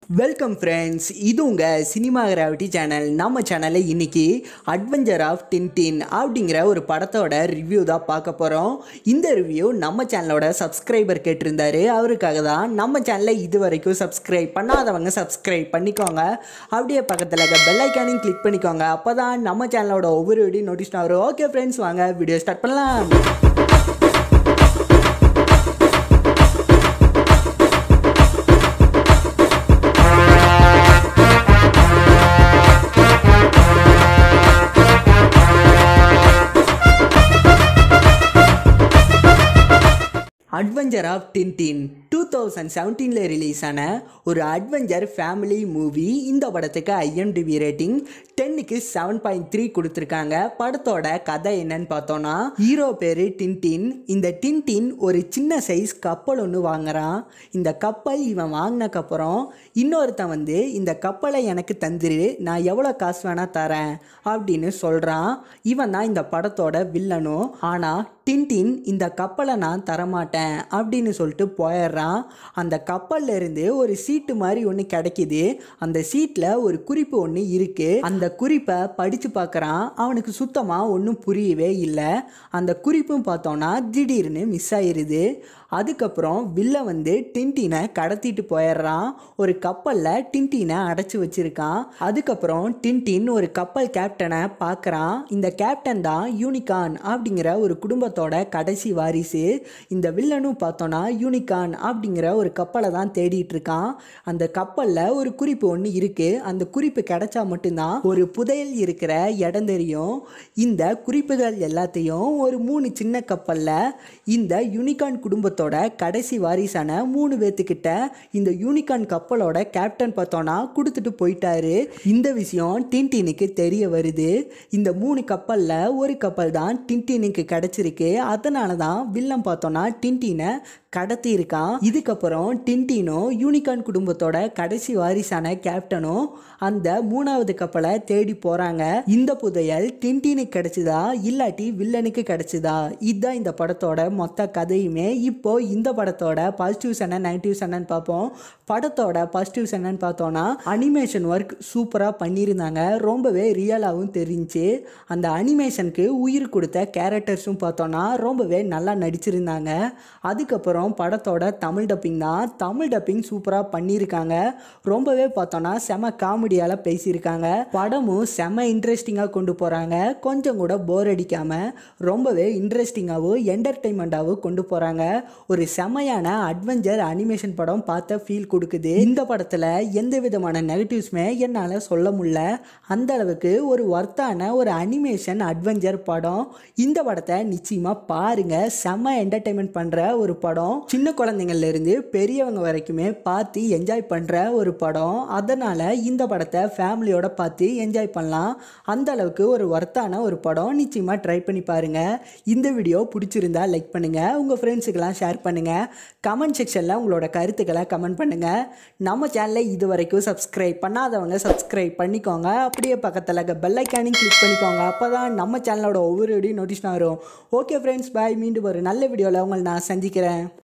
welcome friends இது உங்கள் cinema gravity channel நம்ம சேனலில் இன்னைக்கு அட்வென்ச்சர் ஆஃப் டின்டின் அப்படிங்கிற ஒரு படத்தோட ரிவ்யூ தான் பார்க்க போகிறோம் இந்த ரிவ்யூ நம்ம சேனலோட சப்ஸ்கிரைபர் கேட்டிருந்தாரு அவருக்காக தான் நம்ம சேனலில் இது வரைக்கும் சப்ஸ்கிரைப் பண்ணாதவங்க சப்ஸ்கிரைப் பண்ணிக்கோங்க அப்படியே பக்கத்தில் இருக்க பெல் ஐக்கானையும் கிளிக் பண்ணிக்கோங்க அப்போ தான் நம்ம சேனலோட ஒவ்வொரு வீடியோ நோட்டீஸ் வரும் ஓகே ஃப்ரெண்ட்ஸ் வாங்க வீடியோ ஸ்டார்ட் பண்ணலாம் adventure of Tintin two thousand செவன்டீனில் ரிலீஸ் ஆன ஒரு அட்வென்ச்சர் ஃபேமிலி மூவி இந்த படத்துக்கு ஐஎம்டிபி ரேட்டிங் டென்னுக்கு செவன் பாயிண்ட் த்ரீ கொடுத்துருக்காங்க படத்தோட கதை என்னன்னு பார்த்தோன்னா ஹீரோ பேர் டின்டின் இந்த டின்டின் ஒரு சின்ன சைஸ் கப்பல் ஒன்று வாங்குறான் இந்த கப்பல் இவன் வாங்கினக்கப்புறம் இன்னொருத்தன் வந்து இந்த கப்பலை எனக்கு தந்துரு நான் எவ்வளோ காசு வேணால் தரேன் அப்படின்னு சொல்கிறான் இவன் தான் இந்த படத்தோட வில்லனும் ஆனால் டின்டின் இந்த கப்பலை நான் தரமாட்டேன் அப்படின்னு சொல்லிட்டு போயிடுறான் அந்த கப்பல்ல இருந்து ஒரு சீட்டு மாதிரி ஒன்று கிடைக்குது அந்த சீட்டில் ஒரு குறிப்பு ஒன்று இருக்கு அந்த குறிப்பை படித்து பார்க்குறான் அவனுக்கு சுத்தமாக ஒன்றும் புரியவே இல்லை அந்த குறிப்பும் பார்த்தோன்னா திடீர்னு மிஸ் ஆயிருது அதுக்கப்புறம் வில்ல வந்து டின்டினை கடத்திட்டு போயிடுறான் ஒரு கப்பலில் டின்டினை அடைச்சி வச்சிருக்கான் அதுக்கப்புறம் டின்டின் ஒரு கப்பல் கேப்டனை பார்க்குறான் இந்த கேப்டன் தான் யூனிகான் அப்படிங்கிற ஒரு குடும்பத்தோட கடைசி வாரிசு இந்த வில்லனும் பார்த்தோன்னா யூனிகான் அப்படிங்கிற ஒரு கப்பலை தான் தேடிட்டு இருக்கான் அந்த கப்பலில் ஒரு குறிப்பு ஒன்று இருக்குது அந்த குறிப்பு கிடைச்சா மட்டும்தான் ஒரு புதையல் இருக்கிற இடம் தெரியும் இந்த குறிப்புகள் எல்லாத்தையும் ஒரு மூணு சின்ன கப்பலில் இந்த யூனிகான் குடும்பத்தோட கடைசி வாரிசான மூணு பேத்துக்கிட்ட இந்த யூனிகான் கப்பலோட கேப்டன் பார்த்தோன்னா கொடுத்துட்டு போயிட்டாரு இந்த விஷயம் டின்டினுக்கு தெரிய வருது இந்த மூணு கப்பலில் ஒரு கப்பல் தான் டின்டினுக்கு கிடைச்சிருக்கு அதனால தான் வில்லம் பார்த்தோன்னா டின்டினை கடத்தி இருக்கான் இதுக்கப்புறம் டின்டினும் யூனிகான் குடும்பத்தோட கடைசி வாரிசான கேப்டனும் அந்த மூணாவது கப்பலை தேடி போறாங்க இந்த புதையல் டின்டினுக்கு கிடைச்சதா இல்லாட்டி வில்லனுக்கு கிடைச்சதா இதுதான் இந்த படத்தோட மொத்த கதையுமே இப்போ இந்த படத்தோட பாசிட்டிவ்ஸ் என்ன நெகட்டிவ்ஸ் என்னன்னு பார்ப்போம் படத்தோட பாசிட்டிவ்ஸ் என்னன்னு பார்த்தோன்னா அனிமேஷன் ஒர்க் சூப்பராக பண்ணியிருந்தாங்க ரொம்பவே ரியலாகவும் தெரிஞ்சு அந்த அனிமேஷனுக்கு உயிர் கொடுத்த கேரக்டர்ஸும் பார்த்தோன்னா ரொம்பவே நல்லா நடிச்சிருந்தாங்க அதுக்கப்புறம் படத்தோட தமிழ் டப்பிங் தான் தமிழ் டப்பிங் சூப்பராக பண்ணியிருக்காங்க ரொம்பவே பார்த்தோன்னா செம காமெடியால் பேசியிருக்காங்க படமும் செம இன்ட்ரெஸ்டிங்காக கொண்டு போகிறாங்க கொஞ்சம் கூட போர் அடிக்காமல் ரொம்பவே இன்ட்ரெஸ்டிங்காகவும் என்டர்டெயின்மெண்ட்டாகவும் கொண்டு போகிறாங்க ஒரு செமையான அட்வென்ச்சர் அனிமேஷன் படம் பார்த்த ஃபீல் கொடுக்குது இந்த படத்தில் எந்த விதமான நெகட்டிவ்ஸுமே என்னால் சொல்ல முடியல அந்த அளவுக்கு ஒரு ஒர்த்தான ஒரு அனிமேஷன் அட்வென்ச்சர் படம் இந்த படத்தை நிச்சயமாக பாருங்கள் செம என்டர்டெயின்மெண்ட் பண்ணுற ஒரு படம் சின்ன குழந்தைங்கள்ல இருந்து பெரியவங்க வரைக்குமே பார்த்து என்ஜாய் பண்ணுற ஒரு படம் அதனால் இந்த படத்தை ஃபேமிலியோட பார்த்து என்ஜாய் பண்ணலாம் அந்த அளவுக்கு ஒரு ஒர்த்தான ஒரு படம் நிச்சயமாக ட்ரை பண்ணி பாருங்கள் இந்த வீடியோ பிடிச்சிருந்தா லைக் பண்ணுங்கள் உங்கள் ஃப்ரெண்ட்ஸுக்கெல்லாம் ஷேர் பண்ணுங்கள் கமெண்ட் செக்ஷனில் உங்களோட கருத்துக்களை கமெண்ட் பண்ணுங்கள் நம்ம சேனலை இது வரைக்கும் சப்ஸ்கிரைப் பண்ணாதவங்க சப்ஸ்கிரைப் பண்ணிக்கோங்க அப்படியே பக்கத்தில் இருக்க பெல் ஐக்கானையும் கிளிக் பண்ணிக்கோங்க அப்போ தான் நம்ம சேனலோட ஒவ்வொரு வீடியோ நோட்டிஸ் வரும் ஓகே ஃப்ரெண்ட்ஸ் பாய் மீண்டும் ஒரு நல்ல வீடியோவில் உங்களை நான் சந்திக்கிறேன்